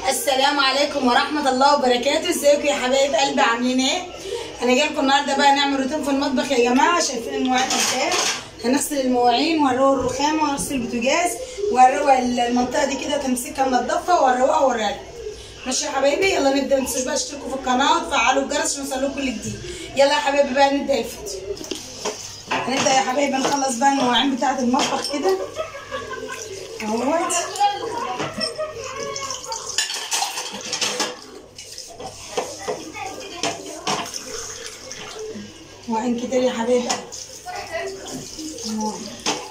السلام عليكم ورحمة الله وبركاته ازيكم يا حبايب قلبي عاملين ايه؟ انا جاي لكم النهارده بقى نعمل روتين في المطبخ يا جماعة شايفين المواعين ازاي؟ هنغسل المواعين وهنروق الرخامة وهنغسل البوتاجاز وهنروق المنطقة دي كده تمسكها ننضفها وهنروقها واوريها لكم. ماشي يا حبايبي يلا نبدا ما تنسوش بقى تشتركوا في القناة وتفعلوا الجرس عشان يوصلكوا كل جديد يلا يا حبايبي بقى نبدا الفيديو هنبدا يا حبايبي نخلص بقى المواعين بتاعة المطبخ كده اهوت مواعين كتير يا حبايبي مواعين.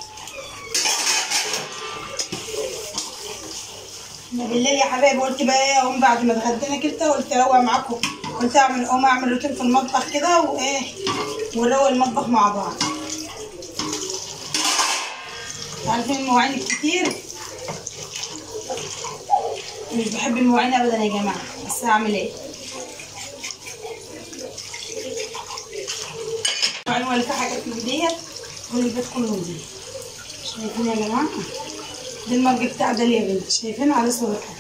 انا بالليل يا حبايبي قلت بقى ايه اقوم بعد ما اتغدينا كده قلت اروق معاكم قلت اعمل اقوم اعمل روتين في المطبخ كده وايه ونروق المطبخ مع بعض عارفين المواعين الكتير مش بحب المواعين ابدا يا جماعه بس هعمل ايه المواعين ولا في حاجات من ديت كل البيت كله من دي شايفين يا جماعه ده المج بتاع ده يا بنت شايفين على صورتها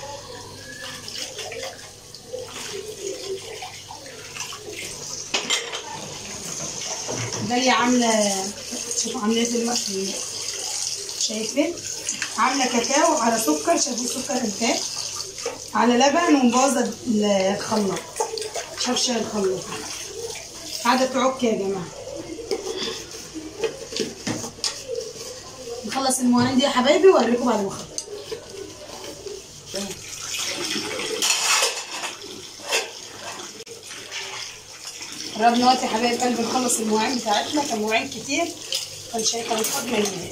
داليا عامله شوفوا عامله ايه دلوقتي شايفين عامله كاكاو على سكر شايفين السكر قد ايه على لبن ومبوظه الخلاط شاف شاي الخلاط قاعده تعك يا جماعه نخلص المواعين دي يا حبايبي واوريكم بعد ما اخلص قربنا وقت يا حبايب قلبي نخلص المواعين بتاعتنا كان مواعين كتير كان شايفه هناخد منها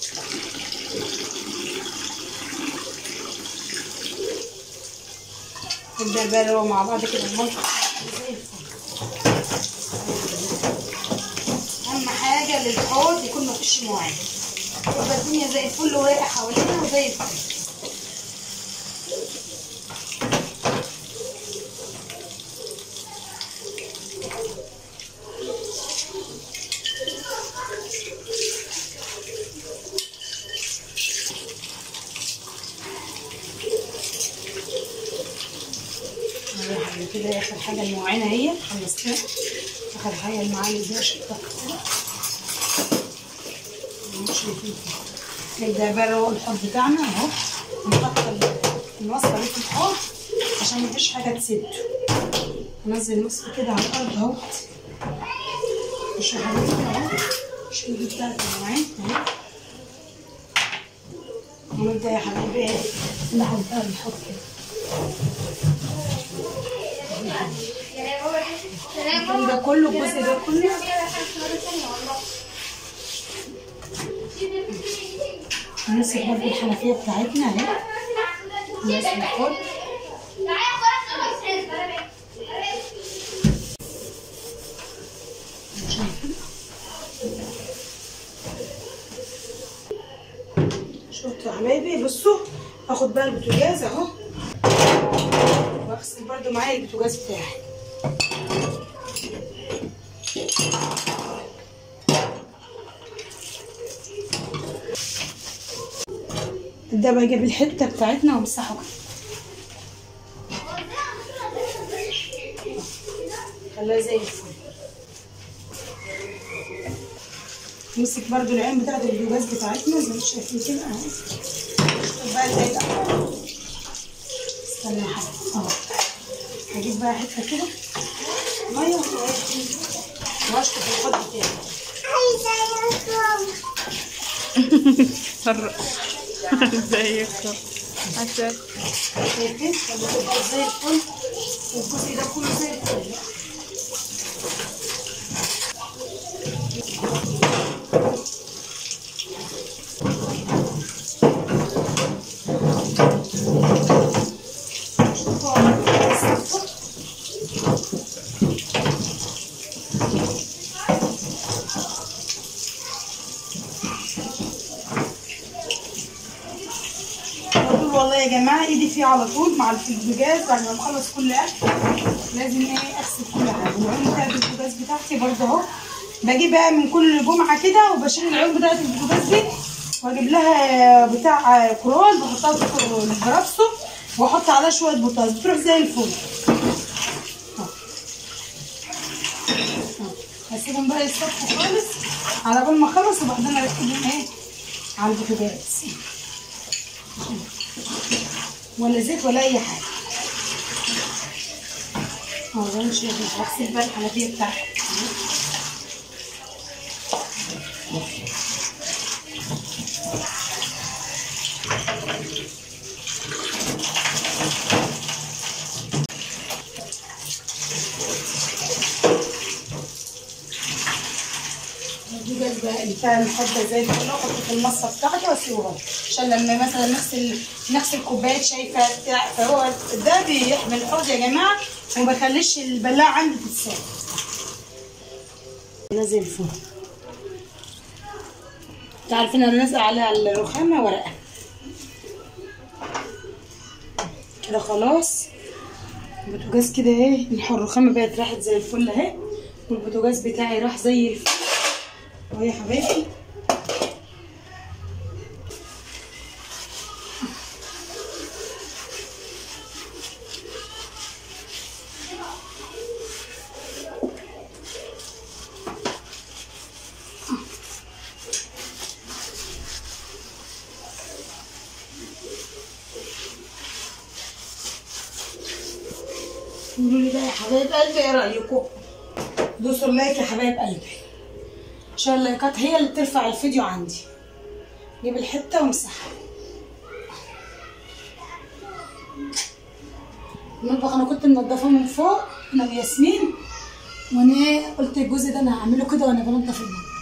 نبدا بقى نروق مع بعض كده المطبخ زي الفل. اهم حاجه للحوض يكون مفيش مواعين تبقى الدنيا زي الفل ورايقه حوالينا وزي الفل أهو يا حبيبي كده اخر حاجه المواعين اهي خلصتها اخر حاجه المعالق دي شطه شايفين نبدا بقى نروق الحوض بتاعنا اهو نحط الوصفه دي في الحوض عشان مفيش حاجه تسده ننزل الوصفه كده على الارض اهو مش يا حبيبي اهو شيل دي بتاعت المواعين اهي ونبدا يا حبيبي ايه نحط بقى الحوض كده الكلام ده كله الجزء ده كله نمسك برضه الحنفية بتاعتنا اهي نمسك الحوض شفتوا يا حبايبي بصوا هاخد بقى البوتاجاز اهو واغسل برضه معايا البوتاجاز بتاعي ده بقى جاب الحته بتاعتنا وامسحها خليها زي الفل نمسك برضو العين بتاعت البوتاجاز بتاعتنا زي ما انتم شايفين كده اهو شوف بقى ازاي ده استنى يا حبيبي اهو هجيب بقى حته كده ميه واشطف الخد بتاعي ازيكم عسل شايفين لما تبقى زي الفل والجزء ده كله زي الفل بقول والله يا جماعه ايدي فيه على طول مع البوتاجاز بعد ما اخلص كل اكل لازم ايه اغسل كل حاجه والعين بتاعت البوتاجاز بتاعتي برضه اهو بجيب بقى من كل جمعه كده وبشيل العيون بتاعت البوتاجاز دي واجيب لها بتاع كرول بحطها في البرابسو واحط عليها شويه بوتاص بتروح زي الفل أهو. أهو. هسيبهم بقى يصفوا خالص على بال ما اخلص وبعدين اركبهم ايه على البوتاجاز ولا زيت ولا اي حاجه اهو زي ما شايفين هغسل بقى الحنفيه بتاعتي البوتاجاز بقى اللي فيها الحبه زي الفل احط في المصفى بتاعتي واسيبها عشان لما مثلا نغسل نغسل كوبايه شاي بتاع فهو ده بيحمي الحوض يا جماعه وما بيخليش البلاعه عندي تتساب ده زي الفل انتوا عارفين انا نازله على الرخامه ورقه كده خلاص البوتاجاز كده ايه الرخامه بقت راحت زي الفل اهي والبوتاجاز بتاعي راح زي الفل اهو يا حبايبي قولوا لي بقى يا حبايب قلبي ايه رايكم دوسوا اللايك يا حبايب قلبي عشان اللايكات هي اللي بترفع الفيديو عندي جيب الحته وامسحها المطبخ انا كنت منضفاه من فوق انا وياسمين وانا ايه قلت الجزء ده انا هعمله كده وانا بنضف المطبخ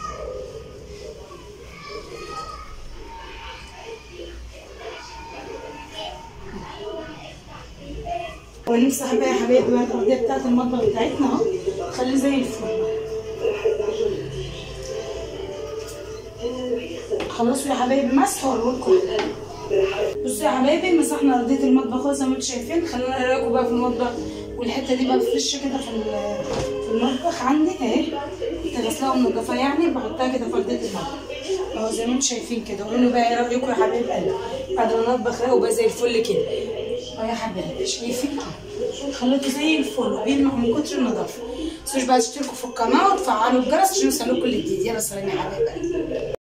ونمسح بقى يا حبايبي بقى الارضيه بتاعت المطبخ بتاعتنا اهو خليه زي الفل خلصوا يا حبايبي مسح واوريكم بصوا يا حبايبي مسحنا ارضيه المطبخ اهو زي ما انتم شايفين خلونا نراكم بقى في المطبخ والحته دي بقى فريش كده في ال- في المطبخ عندي اهي كنت غسلاها ومنضفاها يعني بحطها كده في ارضيه المطبخ اهو زي ما انتم شايفين كده قولوا لي بقى ايه رايكم يا حبايب قلبي بعد ما المطبخ ده وبقى زي الفل كده اه يا حبايبي شايفين خليته زي الفل وبيلمع من كتر النظافه متنسوش بقى تشتركوا في القناه وتفعلوا الجرس عشان يوصلكوا كل جديد يلا سلام يا حبايب قلبي